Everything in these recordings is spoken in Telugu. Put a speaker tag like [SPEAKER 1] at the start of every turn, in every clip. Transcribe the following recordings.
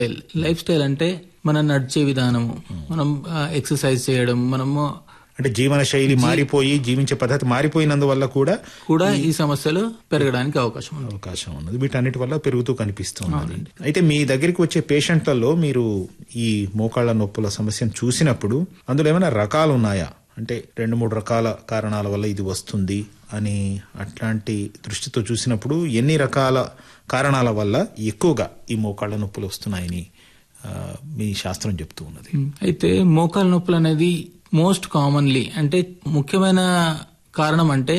[SPEAKER 1] లైఫ్ స్టైల్ అంటే మనం నడిచే విధానము మనం ఎక్సర్సైజ్ చేయడం మనము
[SPEAKER 2] అంటే జీవన శైలి మారిపోయి జీవించే పద్ధతి మారిపోయినందువల్ల కూడా
[SPEAKER 1] కూడా ఈ సమస్యలు పెరగడానికి అవకాశం ఉంది
[SPEAKER 2] అవకాశం ఉన్నది వీటన్నిటి వల్ల పెరుగుతూ కనిపిస్తుంది అయితే మీ దగ్గరికి వచ్చే పేషెంట్లలో మీరు ఈ మోకాళ్ళ నొప్పుల సమస్యను చూసినప్పుడు అందులో ఏమైనా రకాలు ఉన్నాయా అంటే రెండు మూడు రకాల కారణాల వల్ల ఇది వస్తుంది అని అట్లాంటి దృష్టితో చూసినప్పుడు ఎన్ని రకాల కారణాల వల్ల ఎక్కువగా ఈ మోకాళ్ళ నొప్పులు వస్తున్నాయని ఆ, మీ శాస్త్రం చెప్తూ ఉన్నది
[SPEAKER 1] అయితే మోకాల నొప్పులు అనేది మోస్ట్ కామన్లీ అంటే ముఖ్యమైన కారణం అంటే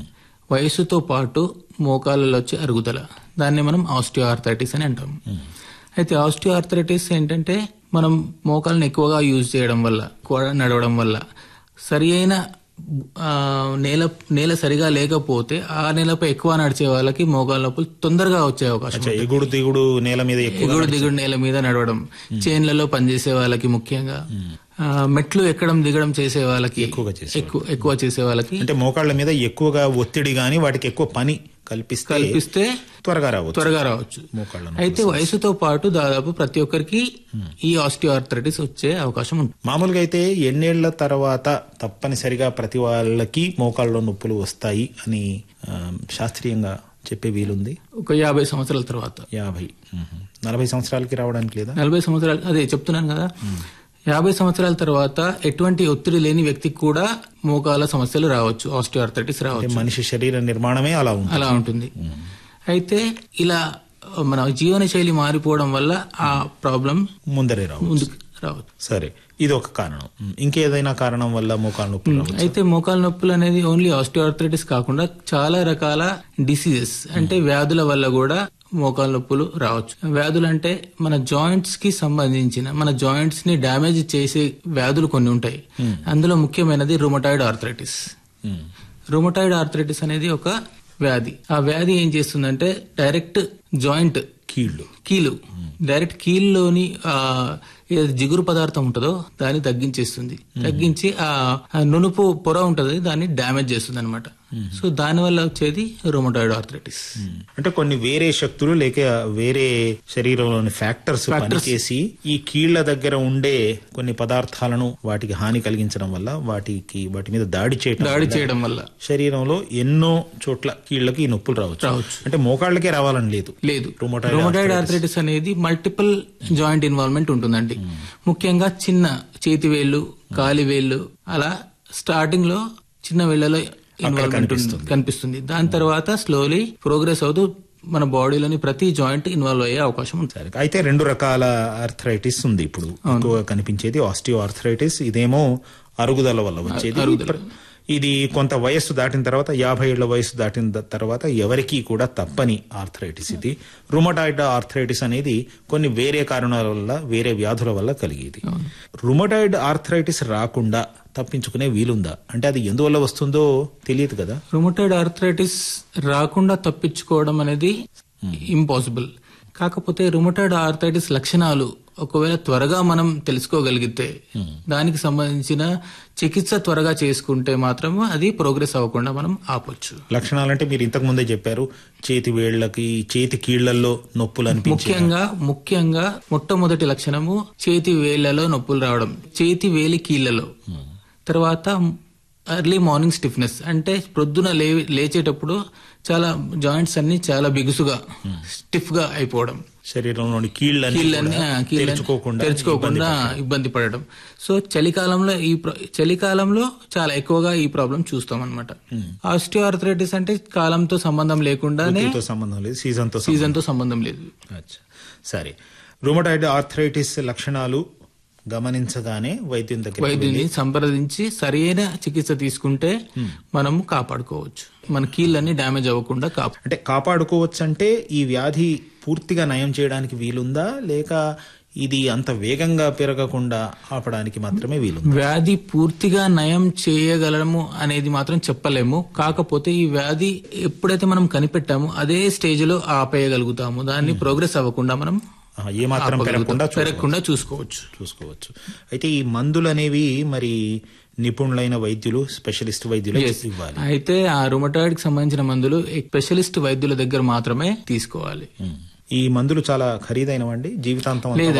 [SPEAKER 1] వయసుతో పాటు మోకాళ్ళలో వచ్చే అరుగుదల దాన్ని మనం ఆస్టియో ఆర్థరైటిస్ అని అంటాం అయితే ఆస్టియో ఆర్థరైటిస్ ఏంటంటే మనం మోకాలను ఎక్కువగా యూజ్ చేయడం వల్ల ఎక్కువ నడవడం వల్ల సరి అయిన ఆ, నేల నేల సరిగా లేకపోతే ఆ నేలపై ఎక్కువ నడిచే వాళ్ళకి మోకాల నొప్పులు తొందరగా వచ్చే అవకాశం
[SPEAKER 2] అచ్చా, ఎగుడు దిగుడు నేల మీద ఎక్కువ
[SPEAKER 1] ఎగుడు దిగుడు నేల మీద నడవడం చైన్లలో పనిచేసే వాళ్ళకి ముఖ్యంగా ఆ, మెట్లు ఎక్కడం దిగడం చేసే వాళ్ళకి
[SPEAKER 2] ఎక్కువగా చేసే
[SPEAKER 1] ఎక్కువ ఎక్కువ చేసే వాళ్ళకి
[SPEAKER 2] అంటే మోకాళ్ళ మీద ఎక్కువగా ఒత్తిడి గాని వాటికి ఎక్కువ పని కల్పిస్తే
[SPEAKER 1] కల్పిస్తే
[SPEAKER 2] త్వరగా రావచ్చు
[SPEAKER 1] త్వరగా రావచ్చు
[SPEAKER 2] మోకాళ్ళ
[SPEAKER 1] అయితే వయసుతో పాటు దాదాపు ప్రతి ఒక్కరికి ఈ ఆస్టియోఆర్థరైటిస్ వచ్చే అవకాశం ఉంటుంది
[SPEAKER 2] మామూలుగా అయితే ఎన్నేళ్ల తర్వాత తప్పనిసరిగా ప్రతి వాళ్ళకి మోకాళ్ళలో నొప్పులు వస్తాయి అని ఆ, శాస్త్రీయంగా చెప్పే వీలుంది
[SPEAKER 1] ఒక యాభై సంవత్సరాల తర్వాత
[SPEAKER 2] యాభై మ్మ్. నలభై సంవత్సరాలకి రావడానికి లేదా
[SPEAKER 1] నలభై సంవత్సరాలు అదే చెప్తున్నాను కదా యాభై సంవత్సరాల తర్వాత ఎటువంటి ఒత్తిడి లేని వ్యక్తికి కూడా మోకాల సమస్యలు రావచ్చు ఆస్టియోఆర్థరైటిస్ రావచ్చు
[SPEAKER 2] అంటే మనిషి శరీర నిర్మాణమే అలా ఉంది
[SPEAKER 1] అలా ఉంటుంది అయితే ఇలా మన జీవన శైలి మారిపోవడం వల్ల ఆ ప్రాబ్లం
[SPEAKER 2] ముందరే రావు
[SPEAKER 1] ముందుకు రావచ్చు
[SPEAKER 2] సరే ఇది ఒక కారణం మ్మ్. ఇంకేదైనా కారణం వల్ల మోకాళ్ళ నొప్పులు రావచ్చు
[SPEAKER 1] అయితే మోకాల నొప్పులు అనేది ఓన్లీ ఆస్టియోఆర్థరైటిస్ కాకుండా చాలా రకాల డిసీజెస్ అంటే వ్యాధుల వల్ల కూడా మోకాల నొప్పులు రావచ్చు వ్యాధులు అంటే మన జాయింట్స్ కి సంబంధించిన మన జాయింట్స్ ని డ్యామేజ్ చేసే వ్యాధులు కొన్ని ఉంటాయి అందులో ముఖ్యమైనది రుమటాయిడ్ ఆర్థరైటిస్
[SPEAKER 2] మ్మ్.
[SPEAKER 1] రుమటాయిడ్ ఆర్థరైటిస్ అనేది ఒక వ్యాధి ఆ వ్యాధి ఏం చేస్తుందంటే డైరెక్ట్ జాయింట్
[SPEAKER 2] కీళ్ళు
[SPEAKER 1] కీలు డైరెక్ట్ కీల్లోని ఆ ఏదైతే జిగురు పదార్థం ఉంటుందో దాన్ని తగ్గించేస్తుంది తగ్గించి ఆ ఆ నునుపు పొర ఉంటది దాన్ని డ్యామేజ్ చేస్తుంది అనమాట సో దాని వల్ల వచ్చేది రొమటాయిడ్ ఆర్థరైటిస్
[SPEAKER 2] మ్మ్. అంటే కొన్ని వేరే శక్తులు లేక వేరే శరీరంలోని ఫ్యాక్టర్స్ పనిచేసి ఈ కీళ్ల దగ్గర ఉండే కొన్ని పదార్థాలను వాటికి హాని కలిగించడం వల్ల వాటికి వాటి మీద దాడి చేయడం
[SPEAKER 1] దాడి చేయడం వల్ల
[SPEAKER 2] శరీరంలో ఎన్నో చోట్ల కీళ్లకి ఈ నొప్పులు రావచ్చు
[SPEAKER 1] రావచ్చు.
[SPEAKER 2] అంటే మోకాళ్ళకే రావాలని లేదు
[SPEAKER 1] లేదు
[SPEAKER 2] Rheumatoid
[SPEAKER 1] రొమటాయిడ్ ఆర్థరైటిస్ అనేది మల్టిపుల్ జాయింట్ ఇన్వాల్వ్మెంట్ ఉంటుందండి ముఖ్యంగా చిన్న చేతి వేళ్ళు కాలి వేళ్ళు అలా స్టార్టింగ్ లో చిన్న వేళ్లలో ఇన్వాల్వ్మెంట్ ఉంటుంది- కనిపిస్తుంది దాని తర్వాత స్లోలీ ప్రోగ్రెస్ అవుతూ మన బాడీలోని ప్రతి జాయింట్ ఇన్వాల్వ్ అయ్యే అవకాశం ఉంటుంది
[SPEAKER 2] సరే అయితే రెండు రకాల ఆర్థరైటిస్ ఉంది ఇప్పుడు ఎక్కువ కనిపించేది ఆస్టియో ఆర్థరైటిస్ ఇదేమో అరుగుదల వల్ల వచ్చేది ప్ర- ఇది కొంత వయస్సు దాటిన తర్వాత యాభై ఏళ్ల వయస్సు దాటిన ద- తర్వాత ఎవరికీ కూడా తప్పని ఆర్థరైటిస్ ఇది రుమటాయిడ్ ఆర్థరైటిస్ అనేది కొన్ని వేరే కారణాల వల్ల వేరే వ్యాధుల వల్ల కలిగేది రుమటాయిడ్ ఆర్థరైటిస్ రాకుండా తప్పించుకునే వీలుందా అంటే అది ఎందువల్ల వస్తుందో తెలియదు కదా
[SPEAKER 1] రుమటాయిడ్ ఆర్థరైటిస్ రాకుండా తప్పించుకోవడం అనేది ఇంపాసిబుల్ కాకపోతే రుమటాయిడ్ ఆర్థరైటిస్ లక్షణాలు ఒకవేళ త్వరగా మనం తెలుసుకోగలిగితే దానికి సంబంధించిన చికిత్స త్వరగా చేసుకుంటే మాత్రం అది ప్రోగ్రెస్ అవ్వకుండా మనం ఆపొచ్చు
[SPEAKER 2] లక్షణాలంటే మీరు ఇంతకు ముందే చెప్పారు చేతి వేళ్లకి చేతి కీళ్లలో నొప్పులు అనిపించే
[SPEAKER 1] ముఖ్యంగా ముఖ్యంగా మొట్టమొదటి లక్షణము చేతి వేళ్లలో నొప్పులు రావడం చేతి వేలి కీళ్లలో తర్వాత ఎర్లీ మార్నింగ్ స్టిఫ్నెస్ అంటే ప్రొద్దున లే లేచేటప్పుడు చాలా జాయింట్స్ అన్ని చాలా బిగుసుగా స్టిఫ్ గా అయిపోవడం
[SPEAKER 2] శరీరంలోని కీళ్ళని
[SPEAKER 1] కీళ్ళని ఆ, కీళ్ళని
[SPEAKER 2] తెరుచుకోకుండా
[SPEAKER 1] తెరుచుకోకుండా ఇబ్బంది పడడం సో చలికాలంలో ఈ ప్ర- చలికాలంలో చాలా ఎక్కువగా ఈ ప్రాబ్లం చూస్తాం అనమాట ఆస్టియోఆర్థరైటిస్ అంటే కాలంతో సంబంధం లేకుండానే
[SPEAKER 2] ఋతువుతో సంబంధం లేదు సీజన్ తో
[SPEAKER 1] సీజన్ తో సంబంధం లేదు
[SPEAKER 2] అచ్చా. సరే రుమటాయిడ్ ఆర్థరైటిస్ లక్షణాలు గమనించగానే వైద్యం దగ్గర
[SPEAKER 1] వైద్యుని సంప్రదించి సరైన చికిత్స తీసుకుంటే మనం కాపాడుకోవచ్చు మన కీళ్ళన్ని డ్యామేజ్ అవ్వకుండా కాపాడు
[SPEAKER 2] అంటే కాపాడుకోవచ్చు అంటే ఈ వ్యాధి పూర్తిగా నయం చేయడానికి వీలుందా లేక ఇది అంత వేగంగా పెరగకుండా ఆపడానికి మాత్రమే వీలుందా
[SPEAKER 1] వ్యాధి పూర్తిగా నయం చేయగలము అనేది మాత్రం చెప్పలేము కాకపోతే ఈ వ్యాధి ఎప్పుడైతే మనం కనిపెట్టామో అదే స్టేజ్ లో ఆపేయగలుగుతాము దాన్ని ప్రోగ్రెస్ అవ్వకుండా మనం
[SPEAKER 2] ఆ, ఏ మాత్రం పెరగకుండా చూ-
[SPEAKER 1] పెరగకుండా చూసుకోవచ్చు
[SPEAKER 2] చూసుకోవచ్చు అయితే ఈ మందులు అనేవి మరి నిపుణులైన వైద్యులు స్పెషలిస్ట్ వైద్యులు ఇవ్వాలి
[SPEAKER 1] అయితే ఆ రుమటాయిడ్ కి సంబంధించిన మందులు స్పెషలిస్ట్ వైద్యుల దగ్గర మాత్రమే తీసుకోవాలి
[SPEAKER 2] ఈ మందులు చాలా ఖరీదైనవండి జీవితాంతం అంతా
[SPEAKER 1] లేదండి.